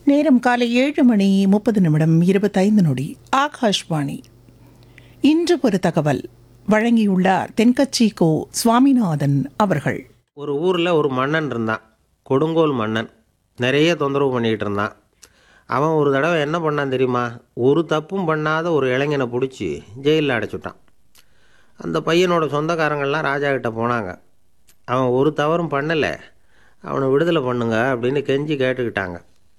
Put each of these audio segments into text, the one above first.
நேரம் காலை ஏழு மணி முப்பது நிமிடம் இருபத்தைந்து நொடி ஆகாஷ்வாணி இன்று ஒரு தகவல் வழங்கியுள்ளார் தென்கட்சி கோ சுவாமிநாதன் அவர்கள் ஒரு ஊரில் ஒரு மன்னன் இருந்தான் கொடுங்கோல் மன்னன் நிறைய தொந்தரவு பண்ணிக்கிட்டு இருந்தான் அவன் ஒரு தடவை என்ன பண்ணான் தெரியுமா ஒரு தப்பும் பண்ணாத ஒரு இளைஞனை பிடிச்சி ஜெயிலில் அடைச்சுட்டான் அந்த பையனோட சொந்தக்காரங்கள்லாம் ராஜா கிட்ட போனாங்க அவன் ஒரு தவறும் பண்ணலை அவனை விடுதலை பண்ணுங்க அப்படின்னு கெஞ்சி கேட்டுக்கிட்டாங்க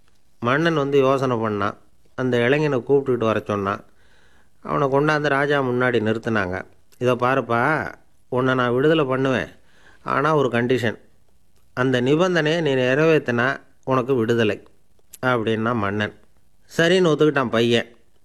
மன்னன் வந்து யோசனை பண்ணான் அந்த இளைஞனை கூப்பிட்டுக்கிட்டு வர சொன்னான் அவனை கொண்டாந்து ராஜா முன்னாடி நிறுத்தினாங்க இதை பாருப்பா உன்னை நான் விடுதலை பண்ணுவேன் ஆனால் ஒரு கண்டிஷன் அந்த நிபந்தனையை நீ நிறைவேற்றினா உனக்கு விடுதலை அப்படின்னா மன்னன் சரின்னு ஒத்துக்கிட்டான் பையன்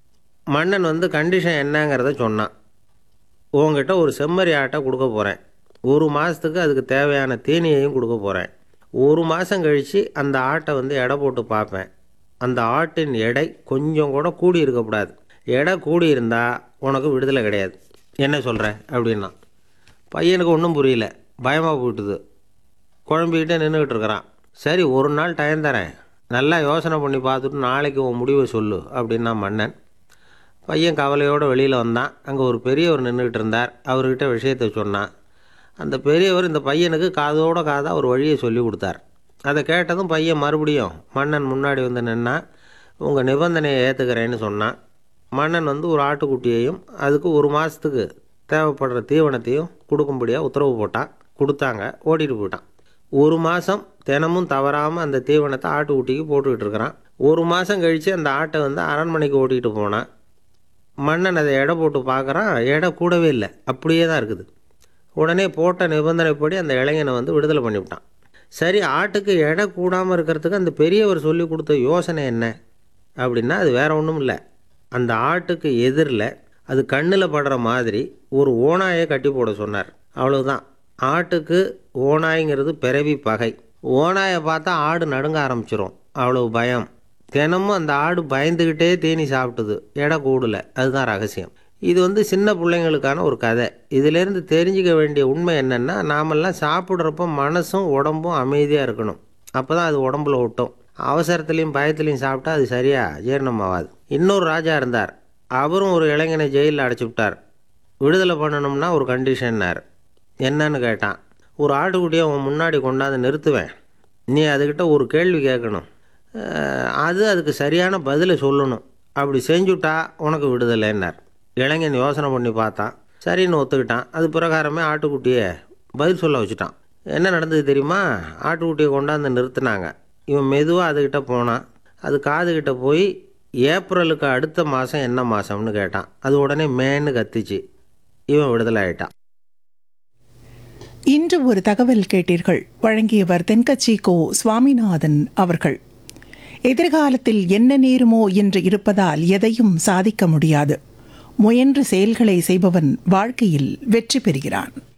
மன்னன் வந்து கண்டிஷன் என்னங்கிறத சொன்னான் உங்ககிட்ட ஒரு செம்மறி ஆட்டை கொடுக்க போகிறேன் ஒரு மாதத்துக்கு அதுக்கு தேவையான தீனியையும் கொடுக்க போகிறேன் ஒரு மாதம் கழித்து அந்த ஆட்டை வந்து எடை போட்டு பார்ப்பேன் அந்த ஆட்டின் எடை கொஞ்சம் கூட கூடி இருக்கக்கூடாது எடை கூடி இருந்தால் உனக்கு விடுதலை கிடையாது என்ன சொல்கிற அப்படின்னா பையனுக்கு ஒன்றும் புரியல பயமாக போயிட்டுது குழம்பிக்கிட்டே நின்றுக்கிட்டு இருக்கிறான் சரி ஒரு நாள் டைம் தரேன் நல்லா யோசனை பண்ணி பார்த்துட்டு நாளைக்கு உன் முடிவை சொல்லு அப்படின்னா மன்னன் பையன் கவலையோடு வெளியில் வந்தான் அங்கே ஒரு பெரியவர் நின்றுக்கிட்டு இருந்தார் அவர்கிட்ட விஷயத்தை சொன்னான் அந்த பெரியவர் இந்த பையனுக்கு காதோட காதாக ஒரு வழியை சொல்லி கொடுத்தார் அதை கேட்டதும் பையன் மறுபடியும் மன்னன் முன்னாடி வந்து நின்னா உங்கள் நிபந்தனையை ஏற்றுக்கிறேன்னு சொன்னான் மன்னன் வந்து ஒரு ஆட்டுக்குட்டியையும் அதுக்கு ஒரு மாதத்துக்கு தேவைப்படுற தீவனத்தையும் கொடுக்கும்படியாக உத்தரவு போட்டான் கொடுத்தாங்க ஓட்டிகிட்டு போயிட்டான் ஒரு மாதம் தினமும் தவறாமல் அந்த தீவனத்தை ஆட்டுக்குட்டிக்கு போட்டுக்கிட்டு இருக்கிறான் ஒரு மாதம் கழித்து அந்த ஆட்டை வந்து அரண்மனைக்கு ஓட்டிகிட்டு போனான் மன்னன் அதை எடை போட்டு பார்க்குறான் எடை கூடவே இல்லை அப்படியே தான் இருக்குது உடனே போட்ட நிபந்தனைப்படி அந்த இளைஞனை வந்து விடுதலை பண்ணிவிட்டான் சரி ஆட்டுக்கு எடை கூடாமல் இருக்கிறதுக்கு அந்த பெரியவர் சொல்லி கொடுத்த யோசனை என்ன அப்படின்னா அது வேற ஒன்றும் இல்லை அந்த ஆட்டுக்கு எதிரில் அது கண்ணில் படுற மாதிரி ஒரு ஓனாயை கட்டி போட சொன்னார் அவ்வளவுதான் ஆட்டுக்கு ஓனாய்ங்கிறது பிறவி பகை ஓனாயை பார்த்தா ஆடு நடுங்க ஆரம்பிச்சிரும் அவ்வளவு பயம் தினமும் அந்த ஆடு பயந்துக்கிட்டே தேனி சாப்பிட்டுது எடை கூடல அதுதான் ரகசியம் இது வந்து சின்ன பிள்ளைங்களுக்கான ஒரு கதை இதிலேருந்து தெரிஞ்சுக்க வேண்டிய உண்மை என்னென்னா நாமெல்லாம் சாப்பிட்றப்ப மனசும் உடம்பும் அமைதியாக இருக்கணும் அப்போ தான் அது உடம்புல ஒட்டும் அவசரத்துலேயும் பயத்துலேயும் சாப்பிட்டா அது சரியாக ஜீரணமாகாது இன்னொரு ராஜா இருந்தார் அவரும் ஒரு இளைஞனை ஜெயிலில் அடைச்சி விட்டார் விடுதலை பண்ணணும்னா ஒரு கண்டிஷன்னார் என்னன்னு கேட்டான் ஒரு ஆட்டுக்குட்டியை அவன் முன்னாடி கொண்டாந்து நிறுத்துவேன் நீ அதுக்கிட்ட ஒரு கேள்வி கேட்கணும் அஹ் அது அதுக்கு சரியான பதிலை சொல்லணும் அப்படி செஞ்சுட்டா உனக்கு விடுதலைன்னார் இளைஞன் யோசனை பண்ணி பார்த்தான் சரின்னு ஒத்துக்கிட்டான் அது பிரகாரமே ஆட்டுக்குட்டியை பதில் சொல்ல வச்சுட்டான் என்ன நடந்தது தெரியுமா ஆட்டுக்குட்டியை கொண்டாந்து நிறுத்தினாங்க இவன் மெதுவாக அதுக்கிட்ட போனான் அது காதுகிட்ட போய் ஏப்ரலுக்கு அடுத்த மாதம் என்ன மாதம்னு கேட்டான் அது உடனே மேன்னு கத்திச்சு இவன் விடுதலை ஆயிட்டான் இன்று ஒரு தகவல் கேட்டீர்கள் வழங்கியவர் தென்கட்சி கோ சுவாமிநாதன் அவர்கள் எதிர்காலத்தில் என்ன நேருமோ என்று இருப்பதால் எதையும் சாதிக்க முடியாது முயன்று செயல்களை செய்பவன் வாழ்க்கையில் வெற்றி பெறுகிறான்